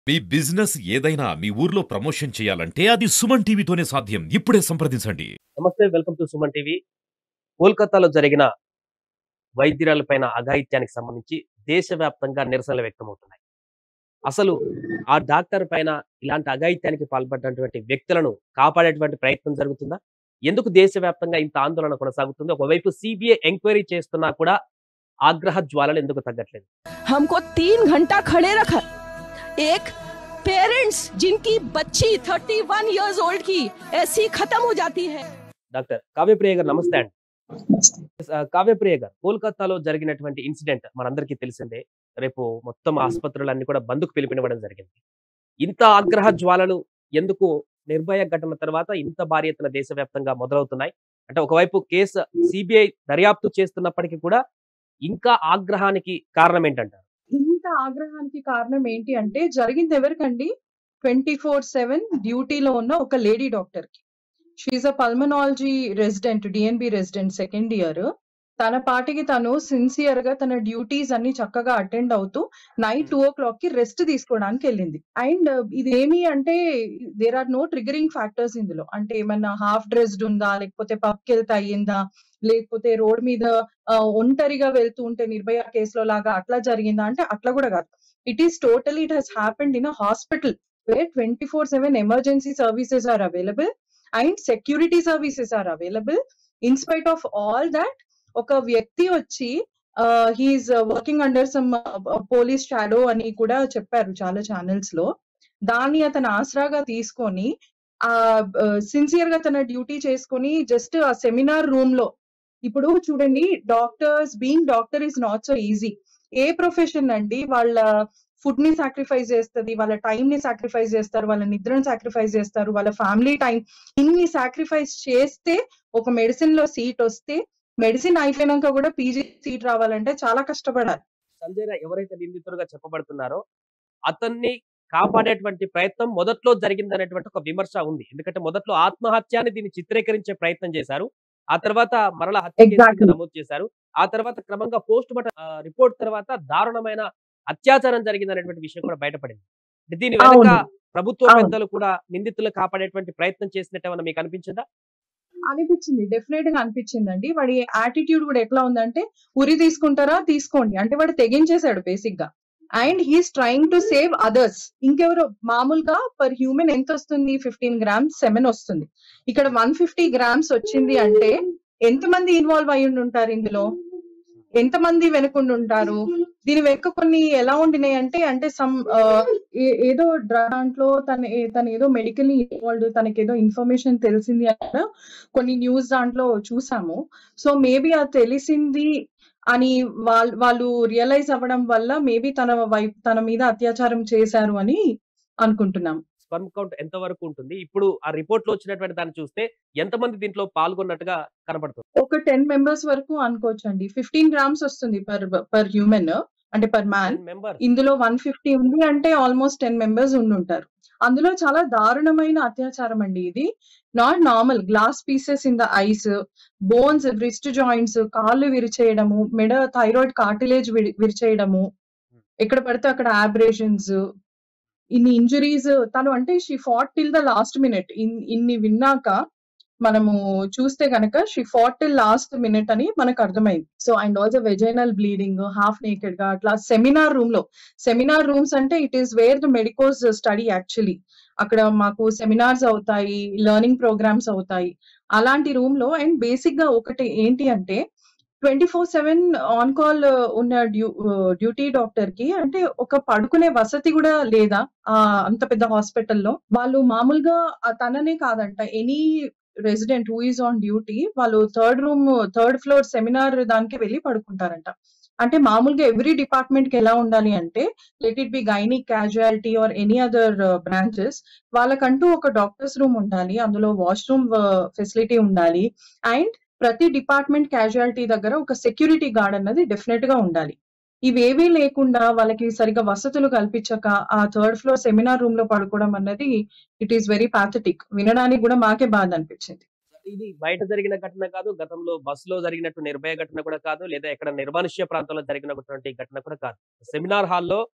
మీ business ఏదైనా మీ ఊర్లో promotion చేయాలంటే అది సుమన్ టీవీతోనే సాధ్యం ఇప్పుడే సంప్రదించండి నమస్తే వెల్కమ్ టు సుమన్ టీవీ కోల్కతాలో జరిగిన వైద్యురాలపైన అఘాయిత్యానికి సంబంధించి దేశవ్యాప్తంగా నిరసనలు వ్యక్తమవుతున్నాయి అసలు ఆ డాక్టర్ పైన ఇలాంటి అఘాయిత్యానికి పాల్పడినటువంటి వ్యక్తులను కాపాడేటువంటి ప్రయత్నం జరుగుతుందా ఎందుకు దేశవ్యాప్తంగా ఇంత ఆందోళన కొనసాగుతుంది ఒకవైపు సిబిఐ ఎంక్వైరీ చేస్తున్నా కూడా ఆగ్రహ జ్వాలలు ఎందుకు తగ్గట్లేదు हमको तीन घंटा खड़े रखा एक पेरेंट्स जिनकी बच्ची 31 इयर्स ओल्ड की ऐसी खत्म हो जाती है డాక్టర్ కావ్యప్రియ గారు నమస్తే అండి ఆ, కావ్యప్రియ గారు కోల్కతాలో జరిగినటువంటి ఇన్సిడెంట్ మనందరికీ తెలిసిందే రేపు మొత్తం ఆసుపత్రులన్నీ కూడా బంద్కు పిలిపినవ్వడం జరిగింది ఇంత ఆగ్రహ జ్వాలలు ఎందుకు నిర్భయ ఘటన తర్వాత ఇంత భారీ ఎత్తున దేశవ్యాప్తంగా మొదలవుతున్నాయి అంటే ఒకవైపు కేసు సిబిఐ దర్యాప్తు చేస్తున్నప్పటికీ కూడా ఇంకా ఆగ్రహానికి కారణం ఏంటంటారు ఇంత ఆగ్రహానికి కారణం ఏంటి అంటే జరిగింది ఎవరికండి ట్వంటీ ఫోర్ సెవెన్ డ్యూటీలో ఉన్న ఒక లేడీ డాక్టర్ కి she a pulmonology resident DNB resident second year తన పాటికి తను సిన్సియర్ గా తన డ్యూటీస్ అన్ని చక్కగా అటెండ్ అవుతూ నైట్ టూ ఓ క్లాక్ కి రెస్ట్ తీసుకోవడానికి వెళ్ళింది అండ్ ఇది ఏమి అంటే there are no triggering factors ఇందులో అంటే ఏమన్నా హాఫ్ డ్రెస్డ్ ఉందా లేకపోతే పబ్కి వెళ్తే అయ్యిందా లేకపోతే రోడ్ మీద ఆ, ఒంటరిగా వెళ్తూ ఉంటే నిర్భయ కేసులో లాగా అట్లా జరిగిందా అంటే అట్లా కూడా కాదు it is totally it has happened in a hospital where twenty four seven emergency services are available and security services are available in spite of all that ఒక వ్యక్తి వచ్చి he's working under some police shadow అని కూడా చెప్పారు చాలా channels లో దాన్ని అతను ఆసరాగా తీసుకొని ఆ సిన్సియర్ గా తన డ్యూటీ చేసుకొని జస్ట్ ఆ సెమినార్ రూమ్ లో ఇప్పుడు చూడండి doctors being doctor is not so easy a profession అండి వాళ్ళ ఫుడ్ ని సాక్రిఫైస్ చేస్తుంది వాళ్ళ టైం ని సాక్రిఫైస్ చేస్తారు వాళ్ళ నిద్రను సాక్రిఫైస్ చేస్తారు వాళ్ళ ఫ్యామిలీ టైం ఇన్ని సాక్రిఫైస్ చేస్తే ఒక మెడిసిన్ లో సీట్ వస్తే మెడిసిన్ అయిపోయినాక కూడా పీజీ సీట్ రావాలంటే చాలా కష్టపడాలి సంజయ్ రాయ్ ఎవరైతే నిందితులుగా చెప్పబడుతున్నారో అతన్ని కాపాడేటువంటి ప్రయత్నం మొదట్లో జరిగిందనేటువంటి ఒక విమర్శ ఉంది ఎందుకంటే మొదట్లో ఆత్మహత్యాన్ని దీన్ని చిత్రీకరించే ప్రయత్నం చేశారు ఆ తర్వాత మరల హత్య కేసు Exactly. నమోదు చేశారు ఆ తర్వాత క్రమంగా పోస్ట్ మార్టం రిపోర్ట్ తర్వాత దారుణమైన అత్యాచారం జరిగిందనేటువంటి విషయం కూడా బయటపడింది అంటే దీని వెనుక అవును. ప్రభుత్వ అవును. పెద్దలు కూడా నిందితులు కాపాడేటువంటి ప్రయత్నం చేసినట్టు ఏమన్నా మీకు అనిపించిందా అనిపించింది డెఫినెట్ గా అనిపించిందండి వాడి యాటిట్యూడ్ కూడా ఎట్లా ఉందంటే ఉరి తీసుకుంటారా తీసుకోండి అంటే వాడు తెగించేశాడు బేసిక్ గా and he's trying to save others ఇంకెవరో మామూలుగా పర్ హ్యూమన్ ఎంత వస్తుంది ఫిఫ్టీన్ గ్రామ్స్ సెమెన్ వస్తుంది ఇక్కడ వన్ ఫిఫ్టీ గ్రామ్స్ వచ్చింది అంటే ఎంత మంది ఇన్వాల్వ్ అయి ఉండి ఉంటారు ఇందులో ఎంత మంది వెనుకుండి ఉంటారు దీని వెనుక కొన్ని ఎలా ఉండినాయి అంటే అంటే సమ్ ఏదో డ్రా- దాంట్లో తన ఏ- తను ఏదో మెడికల్ ఇన్వాల్వ్ తనకి ఏదో ఇన్ఫర్మేషన్ తెలిసింది అన్న కొన్ని న్యూస్ దాంట్లో చూసాము సో మేబీ అది తెలిసింది అని వాళ్ళు వాళ్ళు రియలైజ్ అవ్వడం వల్ల మేబీ తన వైపు తన మీద అత్యాచారం చేశారు అని అనుకుంటున్నాం స్పర్మ్ కౌంట్ ఎంత వరకు ఉంటుంది ఇప్పుడు ఆ రిపోర్ట్ లో వచ్చినటువంటి దాన్ని చూస్తే ఎంతమంది దీంట్లో పాల్గొన్నట్టుగా కనబడుతుంది ఒక టెన్ మెంబర్స్ వరకు అనుకోవచ్చు అండి ఫిఫ్టీన్ గ్రామ్స్ వస్తుంది పర్ పర్ హ్యూమన్ అంటే పర్ మ్యాన్ మెంబర్ ఇందులో వన్ ఫిఫ్టీ ఉంది అంటే ఆల్మోస్ట్ టెన్ మెంబర్స్ ఉండుంటారు అందులో చాలా దారుణమైన అత్యాచారం అండి ఇది not normal glass pieces in the eyes bones wrist joints కాళ్ళు విరిచేయడము మెడ థైరాయిడ్ కార్టిలేజ్ విరిచేయడము ఎక్కడ పడితే అక్కడ ఆబ్రేషన్స్ ఇన్ని ఇంజురీస్ తను అంటే she fought till the last minute ఇన్ని విన్నాక మనము చూస్తే గనక she fought till last minute అని మనకు అర్థమైంది so and also vaginal bleeding half naked గా అట్లా సెమినార్ రూమ్ లో సెమినార్ రూమ్స్ అంటే it is where the medicos study actually అక్కడ మాకు సెమినార్స్ అవుతాయి లెర్నింగ్ ప్రోగ్రామ్స్ అవుతాయి అలాంటి రూమ్ లో అండ్ బేసిక్ గా ఒకటి ఏంటి అంటే twenty four seven on call ఉన్న డ్యూ డ్యూటీ డాక్టర్ కి అంటే ఒక పడుకునే వసతి కూడా లేదా ఆ అంత పెద్ద హాస్పిటల్లో వాళ్ళు మామూలుగా ఆ తననే కాదంట any resident who is on duty వాళ్ళు third room third floor seminar దానికి వెళ్ళి పడుకుంటారంట అంటే మామూలుగా ఎవ్రీ డిపార్ట్మెంట్ కి ఎలా ఉండాలి అంటే let it be gynaec casualty or any other branches వాళ్ళకంటూ ఒక డాక్టర్స్ రూమ్ ఉండాలి అందులో వాష్రూమ్ ఫెసిలిటీ ఉండాలి అండ్ ప్రతి డిపార్ట్మెంట్ క్యాజువాలిటీ దగ్గర ఒక సెక్యూరిటీ గార్డ్ అన్నది డెఫినెట్ గా ఉండాలి ఇవేవీ లేకుండా వాళ్ళకి సరిగా వసతులు కల్పించక ఆ థర్డ్ ఫ్లోర్ సెమినార్ రూమ్ లో పడుకోవడం అన్నది ఇట్ ఈస్ వెరీ పాథటిక్ వినడానికి కూడా మాకే బాధ అనిపించింది ఇది బయట జరిగిన ఘటన కాదు గతంలో బస్సులో జరిగినట్టు నిర్భయ ఘటన కూడా కాదు లేదా ఇక్కడ నిర్మానుష్య ప్రాంతంలో జరిగినటువంటి ఘటన కూడా కాదు సెమినార్ హాల్లో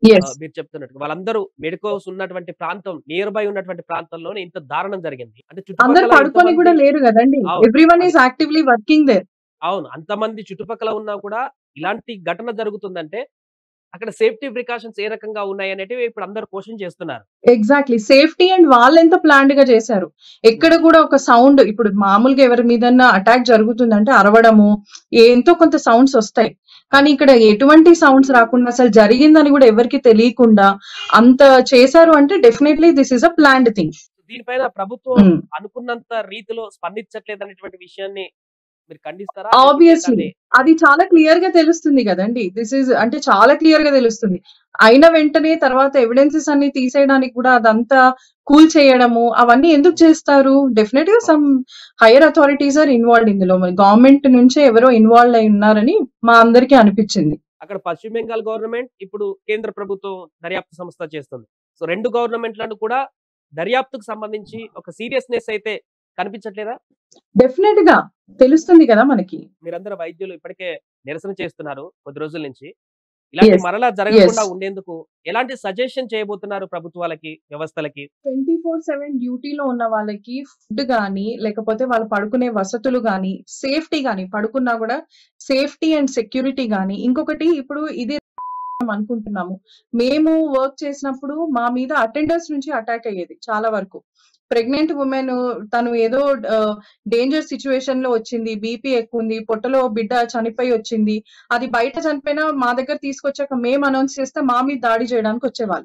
ఎస్ మీరు చెప్తున్నట్టు వాళ్ళందరూ మెడికోస్ ఉన్నటువంటి ప్రాంతం నియర్ బై ఉన్నటువంటి ప్రాంతంలోనే ఇంత దారుణం జరిగింది అంటే అందరు చుట్టుపక్కల పడుకొని ఎంతమంది- కూడా లేరు కదండి అవును. Every one is actively working there అవును అంతమంది చుట్టుపక్కల ఉన్నా కూడా ఇలాంటి ఘటన జరుగుతుందంటే అక్కడ సేఫ్టీ ప్రికాషన్స్ ఏ రకంగా ఉన్నాయి అనేటివి ఇప్పుడు అందరు క్వశ్చన్ చేస్తున్నారు ఎగ్జాక్ట్లీ సేఫ్టీ అండ్ వాళ్ళు ఎంత ప్లాన్డ్ గా చేశారు ఎక్కడ కూడా ఒక సౌండ్ ఇప్పుడు మామూలుగా ఎవరి మీద అటాక్ జరుగుతుందంటే అరవడము ఎంతో కొంత సౌండ్స్ వస్తాయి కానీ ఇక్కడ ఎటువంటి సౌండ్స్ రాకుండా అసలు జరిగిందని కూడా ఎవరికి తెలియకుండా అంత చేశారు అంటే definitely this is a planned thing దీనిపైన ప్రభుత్వం అనుకున్నంత రీతిలో స్పందించట్లేదు అనేటువంటి విషయాన్ని మీరు ఖండిస్తారా Obviously. లేకపోతే అది చాలా క్లియర్ గా తెలుస్తుంది కదండి దిస్ ఇస్ అంటే చాలా క్లియర్ గా తెలుస్తుంది అయిన వెంటనే తర్వాత ఎవిడెన్సెస్ అన్ని తీసేయడానికి కూడా అదంతా కూల్ చేయడము అవన్నీ ఎందుకు చేస్తారు డెఫినెట్ గా some higher authorities are involved ఇందులో మరి గవర్నమెంట్ నుంచే ఎవరో ఇన్వాల్వ్ అయి ఉన్నారని మా అందరికీ అనిపించింది అక్కడ పశ్చిమ బెంగాల్ గవర్నమెంట్ ఇప్పుడు కేంద్ర ప్రభుత్వం దర్యాప్తు సంస్థ చేస్తుంది సో రెండు గవర్నమెంట్లను కూడా దర్యాప్తుకు సంబంధించి ఒక సీరియస్నెస్ అయితే కనిపించట్లేదా డెఫినెట్ గా తెలుస్తుంది కదా మనకి మీరందరూ వైద్యులు ఇప్పటికే నిరసన చేస్తున్నారు కొద్ది రోజుల నుంచి ఇలాంటి Yes. మరలా జరగకుండా Yes. ఉండేందుకు ఎలాంటి సజెషన్ చేయబోతున్నారు ప్రభుత్వాలకి వ్యవస్థలకి ట్వంటీ ఫోర్ సెవెన్ డ్యూటీలో ఉన్న వాళ్ళకి ఫుడ్ గానీ లేకపోతే వాళ్ళు పడుకునే వసతులు గానీ సేఫ్టీ గానీ పడుకున్నా కూడా సేఫ్టీ అండ్ సెక్యూరిటీ గానీ ఇంకొకటి ఇప్పుడు ఇది అనుకుంటున్నాము మేము వర్క్ చేసినప్పుడు మా మీద అటెండర్స్ నుంచి అటాక్ అయ్యేది చాలా వరకు ప్రెగ్నెంట్ ఉమెన్ తను ఏదో డేంజర్ సిచ్యువేషన్ లో వచ్చింది బీపీ ఎక్కువ ఉంది పొట్టలో బిడ్డ చనిపోయి వచ్చింది అది బయట చనిపోయినా మా దగ్గర తీసుకొచ్చాక మేము అనౌన్స్ చేస్తే మా మీద దాడి చేయడానికి వచ్చేవాళ్ళు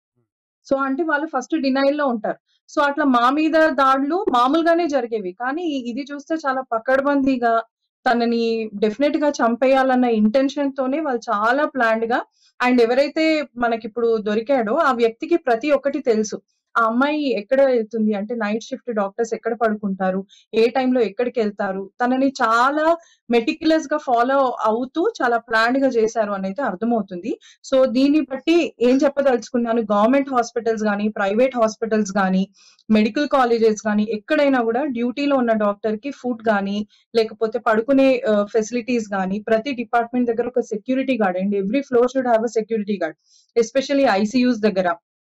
సో అంటే వాళ్ళు ఫస్ట్ డినైల్ లో ఉంటారు సో అట్లా మా మీద దాడులు మామూలుగానే జరిగేవి కానీ ఇది చూస్తే చాలా పకడ్బందీగా తనని డెఫినెట్ గా చంపేయాలన్న ఇంటెన్షన్ తోనే వాళ్ళు చాలా ప్లాన్డ్ గా అండ్ ఎవరైతే మనకి ఇప్పుడు దొరికాడో ఆ వ్యక్తికి ప్రతి ఒక్కటి తెలుసు ఆ అమ్మాయి ఎక్కడ వెళ్తుంది అంటే నైట్ షిఫ్ట్ డాక్టర్స్ ఎక్కడ పడుకుంటారు ఏ టైంలో ఎక్కడికి వెళ్తారు తనని చాలా మెటిక్యులస్ గా ఫాలో అవుతూ చాలా ప్లాన్డ్ గా చేశారు అని అయితే అర్థమవుతుంది సో దీన్ని బట్టి ఏం చెప్పదలుచుకున్నాను గవర్నమెంట్ హాస్పిటల్స్ కానీ ప్రైవేట్ హాస్పిటల్స్ కానీ మెడికల్ కాలేజెస్ కానీ ఎక్కడైనా కూడా డ్యూటీలో ఉన్న డాక్టర్ కి ఫుడ్ కానీ లేకపోతే పడుకునే ఫెసిలిటీస్ కానీ ప్రతి డిపార్ట్మెంట్ దగ్గర ఒక security guard and every floor should have a security guard especially ICUs దగ్గర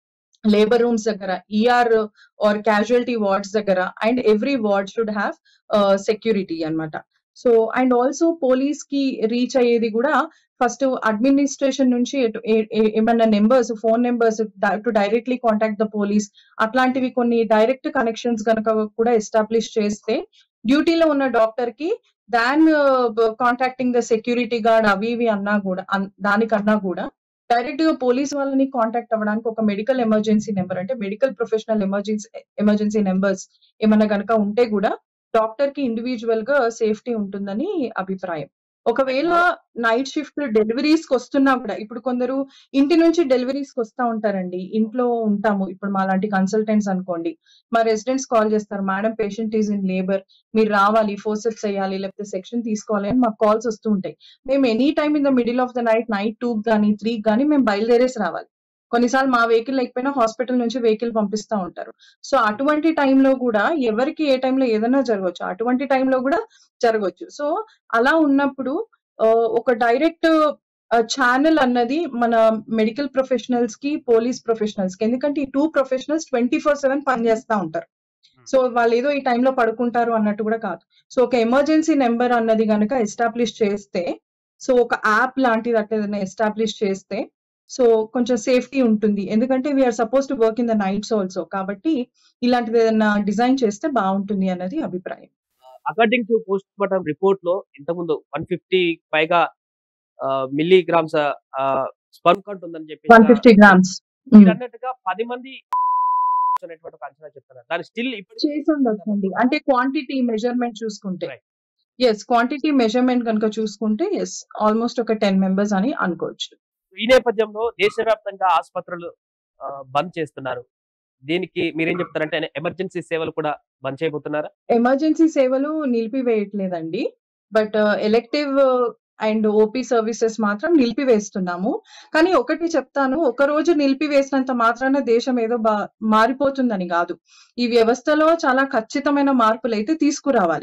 లేబర్ రూమ్స్ దగ్గర ఈఆర్ ఆర్ క్యాజువాలిటీ వార్డ్స్ దగ్గర and every ward should have security అన్నమాట సో అండ్ ఆల్సో పోలీస్ కి రీచ్ అయ్యేది కూడా ఫస్ట్ అడ్మినిస్ట్రేషన్ నుంచి ఎటు- ఏ- ఏ- ఏమన్నా numbers phone numbers to directly contact the police అట్లాంటివి కొన్ని డైరెక్ట్ కనెక్షన్స్ కనుక కూడా ఎస్టాబ్లిష్ చేస్తే డ్యూటీలో ఉన్న డాక్టర్ కి then contacting the security guard అవి ఇవి అన్నా కూడా అన్- దానికన్నా కూడా డైరెక్ట్ గా పోలీస్ వాళ్ళని కాంటాక్ట్ అవ్వడానికి ఒక మెడికల్ ఎమర్జెన్సీ నెంబర్ అంటే medical professional emergency emergency numbers ఏమన్నా గనక ఉంటే కూడా డాక్టర్ కి ఇండివిజువల్ గా సేఫ్టీ ఉంటుందని అభిప్రాయం ఒకవేళ నైట్ షిఫ్ట్ డెలివరీస్ కి వస్తున్నా కూడా ఇప్పుడు కొందరు ఇంటి నుంచి డెలివరీస్ కి వస్తా ఉంటారండి ఇంట్లో ఉంటాము ఇప్పుడు మా లాంటి కన్సల్టెంట్స్ అనుకోండి మా రెసిడెంట్స్ కాల్ చేస్తారు madam patient is in labour మీరు రావాలి ఫోర్సెప్స్ చేయాలి లేకపోతే సెక్షన్ తీసుకోవాలి అని మాకు కాల్స్ వస్తూ ఉంటాయి మేము any time in the middle of the night night two కానీ త్రీ కానీ మేము బయలుదేరేసి రావాలి కొన్నిసార్లు మా వెహికల్ లేకపోయినా హాస్పిటల్ నుంచి వెహికల్ పంపిస్తా ఉంటారు సో అటువంటి టైంలో కూడా ఎవరికి ఏ టైంలో ఏదైనా జరగవచ్చు అటువంటి టైంలో కూడా జరగవచ్చు సో అలా ఉన్నప్పుడు ఆ, ఒక డైరెక్ట్ ఛానల్ అన్నది మన మెడికల్ ప్రొఫెషనల్స్ కి పోలీస్ ప్రొఫెషనల్స్ కి ఎందుకంటే ఈ two professionals twenty four seven పనిచేస్తా ఉంటారు సో వాళ్ళు ఏదో ఈ టైంలో పడుకుంటారు అన్నట్టు కూడా కాదు సో ఒక ఎమర్జెన్సీ నెంబర్ అన్నది కనుక ఎస్టాబ్లిష్ చేస్తే సో ఒక యాప్ లాంటిది అట్లా ఏదైనా ఎస్టాబ్లిష్ చేస్తే సో కొంచెం సేఫ్టీ ఉంటుంది ఎందుకంటే we are suppose to work in the nights also కాబట్టి ఇలాంటిది ఏదైనా డిజైన్ చేస్తే బాగుంటుంది అన్నది అభిప్రాయం according to post mortem report లో ఇంతకుముందు వన్ ఫిఫ్టీ పైగా మిల్లీగ్రామ్స్ స్పర్మ్ కౌంట్ ఉందని చెప్పి వన్ ఫిఫ్టీ గ్రామ్స్ మీరు అన్నట్టుగా పది మంది అనేటువంటి ఒక అంచనా చెప్తున్నారు దాని స్టిల్ ఇప్పుడు చేసి ఉండొచ్చండి అంటే క్వాంటిటీ మెజర్మెంట్ చూసుకుంటే Right. ఎస్ క్వాంటిటీ మెజర్మెంట్ కనుక చూసుకుంటే ఎస్ ఆల్మోస్ట్ ఒక టెన్ మెంబర్స్ అని అనుకోవచ్చు ఈ నేపథ్యంలో దేశవ్యాప్తంగా ఆసుపత్రులు ఆ, బంద్ చేస్తున్నారు దీనికి మీరేం చెప్తారంటే ఎమర్జెన్సీ సేవలు కూడా బంద్ చేయబోతున్నారా ఎమర్జెన్సీ సేవలు నిలిపివేయట్లేదండి but elective and OP services మాత్రం నిలిపివేస్తున్నాము కానీ ఒకటి చెప్తాను ఒక రోజు నిలిపివేసినంత మాత్రాన దేశం ఏదో బా మారిపోతుందని కాదు ఈ వ్యవస్థలో చాలా ఖచ్చితమైన మార్పులు అయితే తీసుకురావాలి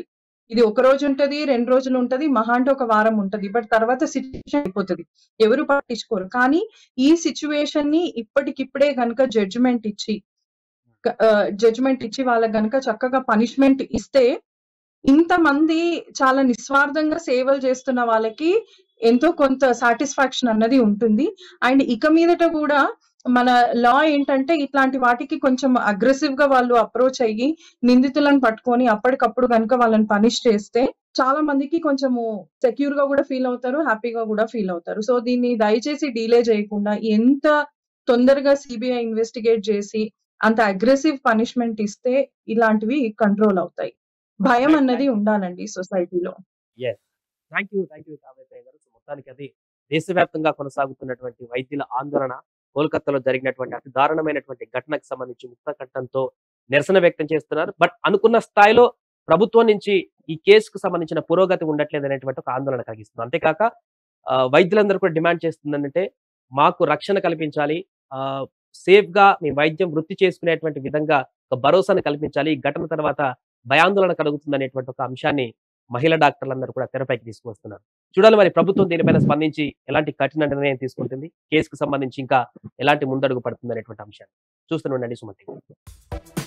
ఇది ఒక రోజు ఉంటది రెండు రోజులు ఉంటది మహా అంటే ఒక వారం ఉంటది బట్ తర్వాత సిచ్యువేషన్ అయిపోతుంది ఎవరు పట్టించుకోరు కానీ ఈ సిచ్యువేషన్ ని ఇప్పటికిప్పుడే గనుక జడ్జిమెంట్ ఇచ్చి జడ్జిమెంట్ ఇచ్చి వాళ్ళకి గనుక చక్కగా పనిష్మెంట్ ఇస్తే ఇంతమంది చాలా నిస్వార్థంగా సేవలు చేస్తున్న వాళ్ళకి ఎంతో కొంత సాటిస్ఫాక్షన్ అన్నది ఉంటుంది అండ్ ఇక మీదట కూడా మన లా ఏంటంటే ఇట్లాంటి వాటికి కొంచెం అగ్రెసివ్ గా వాళ్ళు అప్రోచ్ అయ్యి నిందితులను పట్టుకొని అప్పటికప్పుడు కనుక వాళ్ళని పనిష్ చేస్తే చాలా మందికి కొంచెము సెక్యూర్ గా కూడా ఫీల్ అవుతారు హ్యాపీగా కూడా ఫీల్ అవుతారు సో దీన్ని దయచేసి డీలే చేయకుండా ఎంత తొందరగా సిబిఐ ఇన్వెస్టిగేట్ చేసి అంత అగ్రెసివ్ పనిష్మెంట్ ఇస్తే ఇలాంటివి కంట్రోల్ అవుతాయి భయం అన్నది ఉండాలండి సొసైటీలో thank you thank you Kavya garu so మొత్తానికి అది దేశవ్యాప్తంగా కొనసాగుతున్నటువంటి వైద్యుల ఆందోళన కోల్కతాలో జరిగినటువంటి అతి దారుణమైనటువంటి ఘటనకు సంబంధించి ముక్త కట్టంతో నిరసన వ్యక్తం చేస్తున్నారు బట్ అనుకున్న స్థాయిలో ప్రభుత్వం నుంచి ఈ కేసుకు సంబంధించిన పురోగతి ఉండట్లేదు అనేటువంటి ఒక ఆందోళన కలిగిస్తుంది అంతేకాక ఆ, వైద్యులందరూ కూడా డిమాండ్ చేస్తుందంటే మాకు రక్షణ కల్పించాలి ఆ సేఫ్ గా మీ వైద్యం వృత్తి చేసుకునేటువంటి విధంగా ఒక భరోసాను కల్పించాలి ఈ ఘటన తర్వాత భయాందోళన కలుగుతుంది అనేటువంటి ఒక అంశాన్ని మహిళా డాక్టర్లందరూ కూడా తెరపైకి తీసుకువస్తున్నారు చూడాలి మరి ప్రభుత్వం దీనిపైన స్పందించి ఎలాంటి కఠిన నిర్ణయం తీసుకుంటుంది కేసుకు సంబంధించి ఇంకా ఎలాంటి ముందడుగు పడుతుంది అనేటువంటి అంశాన్ని చూస్తూనే ఉండండి సుమతి